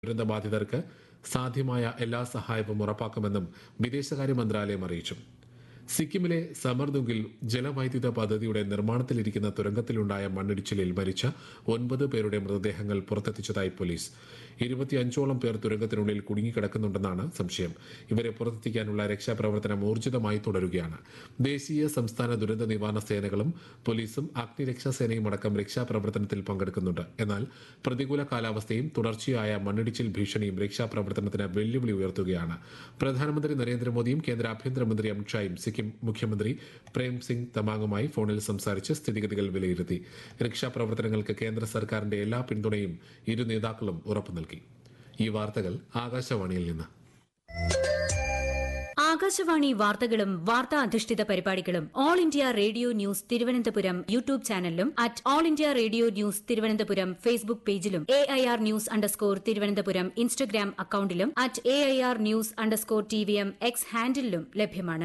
ദുരന്തബാധിതർക്ക് സാധ്യമായ എല്ലാ സഹായവും ഉറപ്പാക്കുമെന്നും വിദേശകാര്യ മന്ത്രാലയം അറിയിച്ചു സിക്കിമിലെ സമർദുഗിൽ ജലവൈദ്യുത പദ്ധതിയുടെ നിർമ്മാണത്തിലിരിക്കുന്ന തുരങ്കത്തിലുണ്ടായ മണ്ണിടിച്ചിലിൽ മരിച്ച ഒൻപത് പേരുടെ മൃതദേഹങ്ങൾ പുറത്തെത്തിച്ചതായി പോലീസ് ഇരുപത്തിയഞ്ചോളം പേർ തുരങ്കത്തിനുള്ളിൽ കുടുങ്ങിക്കിടക്കുന്നുണ്ടെന്നാണ് സംശയം ഇവരെ പുറത്തെത്തിക്കാനുള്ള രക്ഷാപ്രവർത്തനം ഊർജിതമായി തുടരുകയാണ് ദേശീയ സംസ്ഥാന ദുരന്ത നിവാരണ സേനകളും പോലീസും അഗ്നിരക്ഷാ സേനയും അടക്കം രക്ഷാപ്രവർത്തനത്തിൽ പങ്കെടുക്കുന്നുണ്ട് എന്നാൽ പ്രതികൂല കാലാവസ്ഥയും തുടർച്ചയായ മണ്ണിടിച്ചിൽ ഭീഷണിയും രക്ഷാപ്രവർത്തനത്തിന് വെല്ലുവിളി ഉയർത്തുകയാണ് പ്രധാനമന്ത്രി നരേന്ദ്രമോദിയും കേന്ദ്ര ആഭ്യന്തരമന്ത്രി അമിത്ഷായും സിക്കിം മുഖ്യമന്ത്രി പ്രേം സിംഗ് തമാങ്ങുമായി ഫോണിൽ സംസാരിച്ച് സ്ഥിതിഗതികൾ വിലയിരുത്തി രക്ഷാപ്രവർത്തനങ്ങൾക്ക് കേന്ദ്ര സർക്കാരിന്റെ എല്ലാ പിന്തുണയും ഇരു നേതാക്കളും ഉറപ്പു നൽകി ഈ വാർത്തകൾ ആകാശവാണിയിൽ നിന്ന് ആകാശവാണി വാർത്തകളും വാർത്താ അധിഷ്ഠിത പരിപാടികളും all India radio news Thiruvananthapuram YouTube ചാനലിലും at all India radio news Thiruvananthapuram Facebook പേജിലും A I R news underscore Thiruvananthapuram Instagram അക്കൌണ്ടിലും at A I R news underscore T V M X ഹാൻഡിലും ലഭ്യമാണ്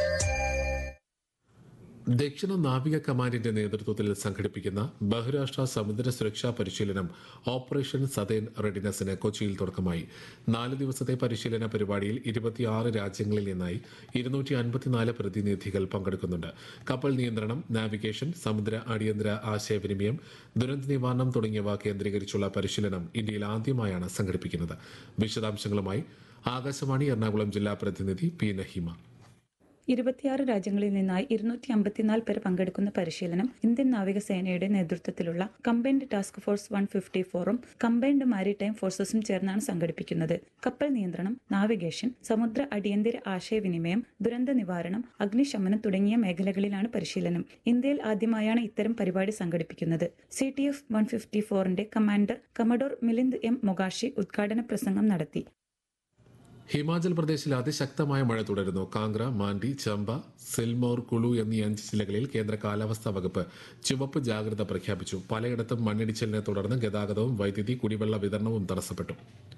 ദക്ഷിണ നാവിക കമാൻഡിന്റെ നേതൃത്വത്തിൽ സംഘടിപ്പിക്കുന്ന ബഹുരാഷ്ട്ര സമുദ്ര സുരക്ഷാ പരിശീലനം ഓപ്പറേഷൻ സതേൺ റെഡിനസിന് കൊച്ചിയിൽ തുടക്കമായി നാല് ദിവസത്തെ പരിശീലന പരിപാടിയിൽ ഇരുപത്തിയാറ് രാജ്യങ്ങളിൽ നിന്നായി ഇരുന്നൂറ്റി അൻപത്തിനാല് പ്രതിനിധികൾ പങ്കെടുക്കുന്നുണ്ട് കപ്പൽ നിയന്ത്രണം നാവിഗേഷൻ സമുദ്ര അടിയന്തര ആശയവിനിമയം ദുരന്ത നിവാരണം തുടങ്ങിയവ കേന്ദ്രീകരിച്ചുള്ള പരിശീലനം ഇന്ത്യയിൽ ആദ്യമായാണ് സംഘടിപ്പിക്കുന്നത് വിശദാംശങ്ങളുമായി ആകാശവാണി എറണാകുളം ജില്ലാ പ്രതിനിധി പി നഹിമ ഇരുപത്തിയാറ് രാജ്യങ്ങളിൽ നിന്നായി ഇരുന്നൂറ്റി അമ്പത്തിനാല് പേർ പങ്കെടുക്കുന്ന പരിശീലനം ഇന്ത്യൻ നാവികസേനയുടെ നേതൃത്വത്തിലുള്ള combined task force one fifty ഫോറും കമ്പൈൻഡ് മാരിടൈം ഫോഴ്സസും ചേർന്നാണ് സംഘടിപ്പിക്കുന്നത് കപ്പൽ നിയന്ത്രണം നാവിഗേഷൻ സമുദ്ര അടിയന്തര ആശയവിനിമയം ദുരന്ത നിവാരണം അഗ്നിശമനം തുടങ്ങിയ മേഖലകളിലാണ് പരിശീലനം ഇന്ത്യയിൽ ആദ്യമായാണ് ഇത്തരം പരിപാടി സംഘടിപ്പിക്കുന്നത് C T F one fifty ഫോറിന്റെ commander commodore Milind M Mokashi ഉദ്ഘാടന പ്രസംഗം നടത്തി ഹിമാചൽ പ്രദേശിൽ അതിശക്തമായ മഴ തുടരുന്നു കാംഗ്ര മാൻഡി ചമ്പ സിൽമോർ കുളു എന്നീ അഞ്ച് ജില്ലകളിൽ കേന്ദ്ര കാലാവസ്ഥാ വകുപ്പ് ചുവപ്പ് ജാഗ്രത പ്രഖ്യാപിച്ചു പലയിടത്തും മണ്ണിടിച്ചിലിനെ തുടർന്ന് ഗതാഗതവും വൈദ്യുതി കുടിവെള്ള വിതരണവും തടസ്സപ്പെട്ടു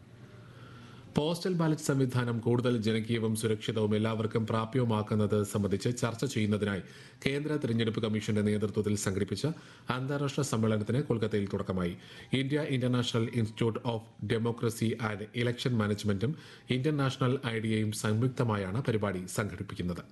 പോസ്റ്റൽ ബാലറ്റ് സംവിധാനം കൂടുതൽ ജനകീയവും സുരക്ഷിതവും എല്ലാവർക്കും പ്രാപ്യവുമാക്കുന്നത് സംബന്ധിച്ച് ചർച്ച ചെയ്യുന്നതിനായി കേന്ദ്ര തിരഞ്ഞെടുപ്പ് കമ്മീഷന്റെ നേതൃത്വത്തിൽ സംഘടിപ്പിച്ച അന്താരാഷ്ട്ര സമ്മേളനത്തിന് കൊൽക്കത്തയിൽ തുടക്കമായി India international institute of democracy and election മാനേജ്മെന്റും ഇന്ത്യൻ നാഷണൽ ഐഡിയയും സംയുക്തമായാണ് പരിപാടി സംഘടിപ്പിക്കുന്നത്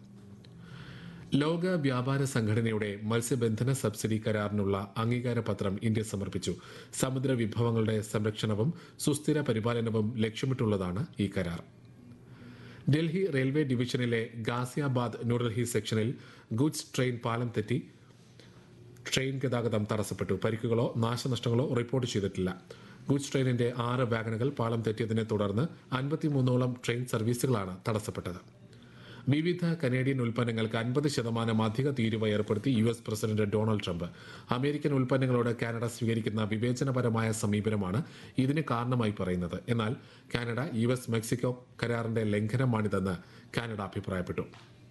ലോക വ്യാപാര സംഘടനയുടെ മത്സ്യബന്ധന സബ്സിഡി കരാറിനുള്ള അംഗീകാര പത്രം ഇന്ത്യ സമർപ്പിച്ചു സമുദ്ര വിഭവങ്ങളുടെ സംരക്ഷണവും സുസ്ഥിര പരിപാലനവും ലക്ഷ്യമിട്ടുള്ളതാണ് ഈ കരാർ ഡൽഹി റെയിൽവേ ഡിവിഷനിലെ ഗാസിയാബാദ് ന്യൂഡൽഹി സെക്ഷനിൽ ഗുഡ്സ് ട്രെയിൻ പാലം തെറ്റി ട്രെയിൻ ഗതാഗതം തടസ്സപ്പെട്ടു പരിക്കുകളോ നാശനഷ്ടങ്ങളോ റിപ്പോർട്ട് ചെയ്തിട്ടില്ല ഗുഡ്സ് ട്രെയിനിന്റെ ആറ് വാഗണുകൾ പാലം തെറ്റിയതിനെ തുടർന്ന് അൻപത്തിമൂന്നോളം ട്രെയിൻ സർവീസുകളാണ് തടസ്സപ്പെട്ടത് വിവിധ കനേഡിയൻ ഉൽപ്പന്നങ്ങൾക്ക് അൻപത് ശതമാനം അധിക തീരുവ ഏർപ്പെടുത്തി U S president Donald Trump American ഉൽപ്പന്നങ്ങളോട് കാനഡ സ്വീകരിക്കുന്ന വിവേചനപരമായ സമീപനമാണ് ഇതിന് കാരണമായി പറയുന്നത് എന്നാൽ കാനഡ യു എസ് മെക്സിക്കോ കരാറിന്റെ ലംഘനമാണിതെന്ന് കാനഡ അഭിപ്രായപ്പെട്ടു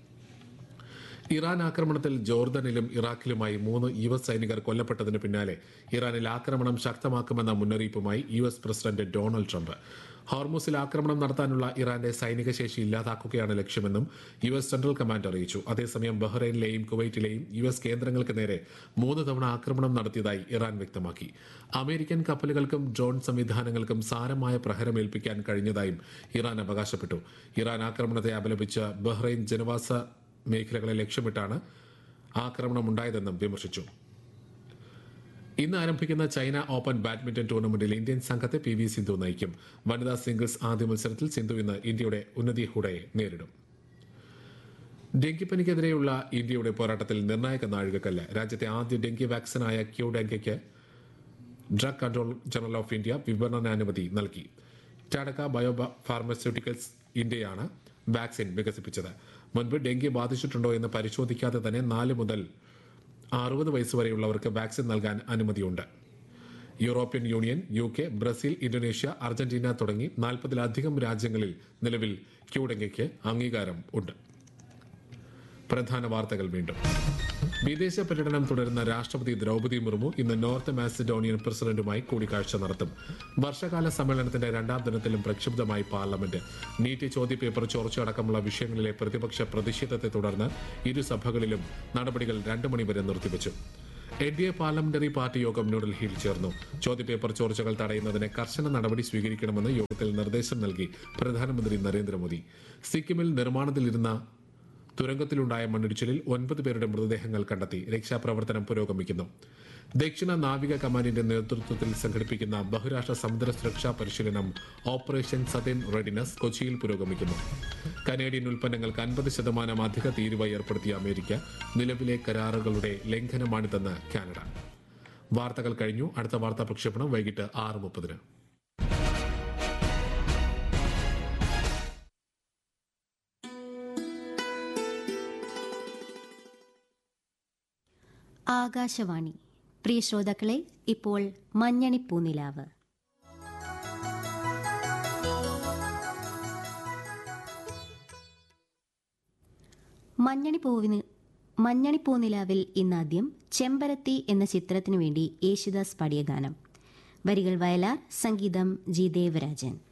ഇറാൻ ആക്രമണത്തിൽ ജോർദനിലും ഇറാഖിലുമായി മൂന്ന് യു എസ് സൈനികർ കൊല്ലപ്പെട്ടതിന് പിന്നാലെ ഇറാനിൽ ആക്രമണം ശക്തമാക്കുമെന്ന മുന്നറിയിപ്പുമായി U S president Donald Trump ഹോർമൂസിൽ ആക്രമണം നടത്താനുള്ള ഇറാന്റെ സൈനിക ശേഷി ഇല്ലാതാക്കുകയാണ് ലക്ഷ്യമെന്നും യു എസ് സെൻട്രൽ കമാൻഡ് അറിയിച്ചു അതേസമയം ബഹ്റൈനിലെയും കുവൈറ്റിലെയും യു എസ് കേന്ദ്രങ്ങൾക്ക് നേരെ മൂന്ന് തവണ ആക്രമണം നടത്തിയതായി ഇറാൻ വ്യക്തമാക്കി അമേരിക്കൻ കപ്പലുകൾക്കും ഡ്രോൺ സംവിധാനങ്ങൾക്കും സാരമായ പ്രഹരമേൽപ്പിക്കാൻ കഴിഞ്ഞതായും ഇറാൻ അവകാശപ്പെട്ടു ഇറാൻ ആക്രമണത്തെ അപലപിച്ച ബഹ്റൈൻ ജനവാസ മേഖലകളെ ലക്ഷ്യമിട്ടാണ് ആക്രമണമുണ്ടായതെന്നും വിമർശിച്ചു ഇന്ന് ആരംഭിക്കുന്ന ചൈന ഓപ്പൺ ബാഡ്മിന്റൺ ടൂർണമെന്റിൽ ഇന്ത്യൻ സംഘത്തെ പി വി സിന്ധു നയിക്കും വനിതാ സിംഗിൾസ് ആദ്യ മത്സരത്തിൽ സിന്ധു ഇന്ന് ഇന്ത്യയുടെ ഉന്നതി ഹുഡയെ നേരിടും ഡെങ്കിപ്പനിക്കെതിരെയുള്ള ഇന്ത്യയുടെ പോരാട്ടത്തിൽ നിർണായക നാഴികക്കല്ല് രാജ്യത്തെ ആദ്യ ഡെങ്കി വാക്സിനായ ക്യൂ ഡെങ്കിക്ക് drug control general of India വിപണനാനുമതി നൽകി ടാഡക്ക ബയോ ഫാർമസ്യൂട്ടിക്കൽസ് ഇന്ത്യയാണ് വാക്സിൻ വികസിപ്പിച്ചത് മുൻപ് ഡെങ്കി ബാധിച്ചിട്ടുണ്ടോ എന്ന് പരിശോധിക്കാതെ തന്നെ നാല് മുതൽ അറുപത് വയസ്സ് വരെയുള്ളവർക്ക് വാക്സിൻ നൽകാൻ അനുമതിയുണ്ട് European Union U K Brazil Indonesia Argentina തുടങ്ങി നാൽപ്പതിലധികം രാജ്യങ്ങളിൽ നിലവിൽ ക്യൂഡെങ്കയ്ക്ക് അംഗീകാരം ഉണ്ട് പ്രധാന വാർത്തകൾ വീണ്ടും വിദേശ പര്യടനം തുടരുന്ന രാഷ്ട്രപതി ദ്രൗപദി മുർമു ഇന്ന് നോർത്ത് മാസിഡോണിയൻ പ്രസിഡന്റുമായി കൂടിക്കാഴ്ച നടത്തും വർഷകാല സമ്മേളനത്തിന്റെ രണ്ടാം ദിനത്തിലും പ്രക്ഷുബ്ധമായി പാർലമെന്റ് നീറ്റ് ചോദ്യപേപ്പർ ചോർച്ചയടക്കമുള്ള വിഷയങ്ങളിലെ പ്രതിപക്ഷ പ്രതിഷേധത്തെ തുടർന്ന് ഇരു സഭകളിലും നടപടികൾ രണ്ടു മണിവരെ നിർത്തിവച്ചു N D A parliamentary party യോഗം ന്യൂഡൽഹിയിൽ ചേർന്നു ചോദ്യപേപ്പർ ചോർച്ചകൾ തടയുന്നതിന് കർശന നടപടി സ്വീകരിക്കണമെന്ന് യോഗത്തിൽ നിർദ്ദേശം നൽകി പ്രധാനമന്ത്രി നരേന്ദ്രമോദി സിക്കിമിൽ നിർമ്മാണത്തിലിരുന്ന തുരങ്കത്തിലുണ്ടായ മണ്ണിടിച്ചിലിൽ ഒൻപത് പേരുടെ മൃതദേഹങ്ങൾ കണ്ടെത്തി രക്ഷാപ്രവർത്തനം പുരോഗമിക്കുന്നു ദക്ഷിണ നാവിക കമാൻഡിന്റെ നേതൃത്വത്തിൽ സംഘടിപ്പിക്കുന്ന ബഹുരാഷ്ട്ര സമുദ്ര സുരക്ഷാ പരിശീലനം ഓപ്പറേഷൻ സതേൺ റെഡിനസ് കൊച്ചിയിൽ പുരോഗമിക്കുന്നു കനേഡിയൻ ഉൽപ്പന്നങ്ങൾക്ക് അൻപത് ശതമാനം അധിക തീരുവ ഏർപ്പെടുത്തിയ അമേരിക്ക നിലവിലെ കരാറുകളുടെ ലംഘനമാണിതെന്ന് കാനഡ വാർത്തകൾ കഴിഞ്ഞു അടുത്ത വാർത്താ പ്രക്ഷേപണം വൈകിട്ട് ആറ് മുപ്പതിന് ആകാശവാണി പ്രിയ ശ്രോതാക്കളെ ഇപ്പോൾ മഞ്ഞണിപ്പൂനിലാവ് മഞ്ഞണിപ്പൂവിന് മഞ്ഞണിപ്പൂനിലാവിൽ ഇന്നാദ്യം ചെമ്പരത്തി എന്ന ചിത്രത്തിനു വേണ്ടി യേശുദാസ് പാടിയ ഗാനം വരികൾ വയലാർ സംഗീതം ജി ദേവരാജൻ